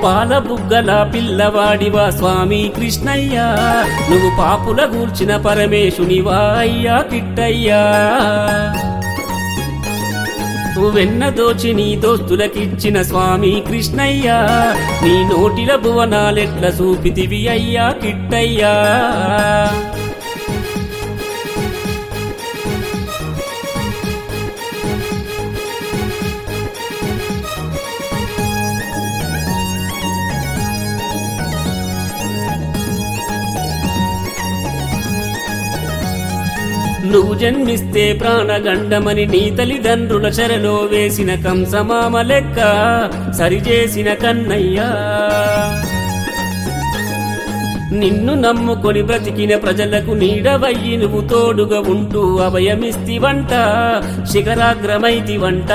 పాల బుగ్గల పిల్లవాడివా స్వామి కృష్ణయ్య నువ్వు పాపుల గూర్చిన పరమేశునివా అయ్యా కిట్టయ్యా వెన్న దోచి నీ దోస్తులకిచ్చిన స్వామి కృష్ణయ్య నీ నోటిల భువనాలెట్ల చూపితివి అయ్యా కిట్టయ్యా నువ్వు జన్మిస్తే ప్రాణగండమని నీ తల్లిదండ్రుల చెరలో వేసిన కంసమామ లెక్క సరిచేసిన కన్నయ్యా నిన్ను నమ్ముకొని బ్రతికిన ప్రజలకు నీడవయ్యి నువ్వు తోడుగా ఉంటూ అభయమిస్తివంట శిఖరాగ్రమైతివంట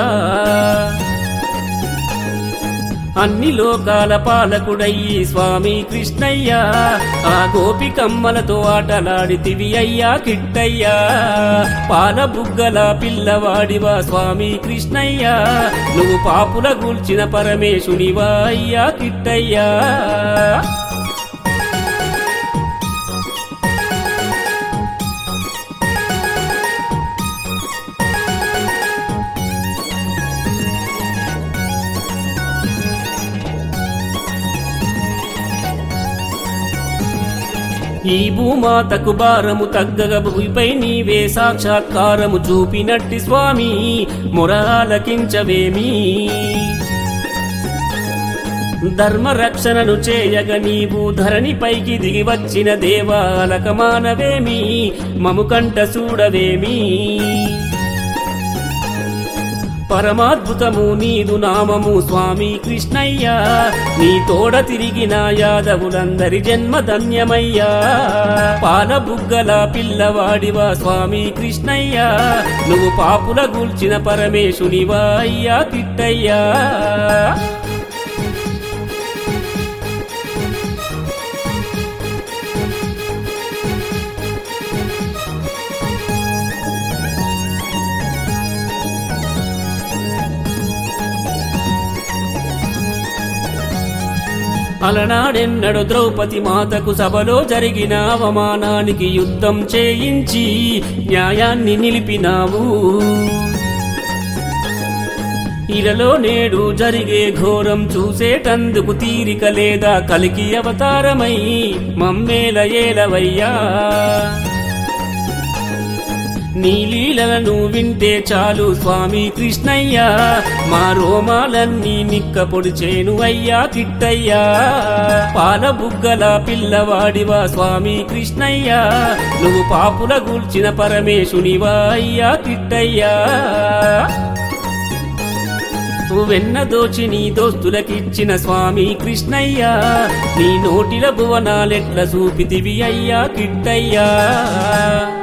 అన్ని లోకాల పాలకుడయ్యి స్వామి కృష్ణయ్య ఆ గోపికమ్మలతో ఆటలాడితివి అయ్యా కిట్టయ్యా పాల బుగ్గల పిల్లవాడివా స్వామి కృష్ణయ్య నువ్వు పాపుల గూల్చిన పరమేశునివా అయ్యా కిట్టయ్యా ఈ భూమాతకు భారము తగ్గగ భూమిపై నీవే సాక్షాత్కారము చూపినట్టి స్వామి మొరాలకించవేమి ధర్మ రక్షణను చేయగ నీవు ధరణి పైకి దిగి వచ్చిన దేవాలక మానవేమి మము కంట చూడవేమి పరమాద్భుతము నీదు నామము స్వామి కృష్ణయ్య నీ తోడ తిరిగిన యాదవులందరి జన్మ ధన్యమయ్యా పాల బుగ్గల పిల్లవాడివా స్వామి కృష్ణయ్య నువ్వు పాపుల గూల్చిన పరమేశునివా అయ్యా కిట్టయ్యా అలనాడెన్నడు ద్రౌపది మాతకు సభలో జరిగిన అవమానానికి యుద్ధం చేయించి న్యాయాన్ని నిలిపినావు ఇలలో నేడు జరిగే ఘోరం చూసేటందుకు తీరిక లేదా కలికి అవతారమై మమ్మేల ఏలవయ్యా నీ లీలలను వింటే చాలు స్వామి కృష్ణయ్య మా రోమాలన్నీ నిక్క పొడిచేను అయ్యా కిట్టయ్యా పాల బుగ్గల పిల్లవాడివా స్వామి కృష్ణయ్య నువ్వు పాపుల గూల్చిన పరమేశునివా అయ్యా కిట్టయ్యా వెన్న దోచి నీ దోస్తులకిచ్చిన స్వామి కృష్ణయ్య నీ నోటిల భువనాలెట్ల చూపితివి అయ్యా కిట్టయ్యా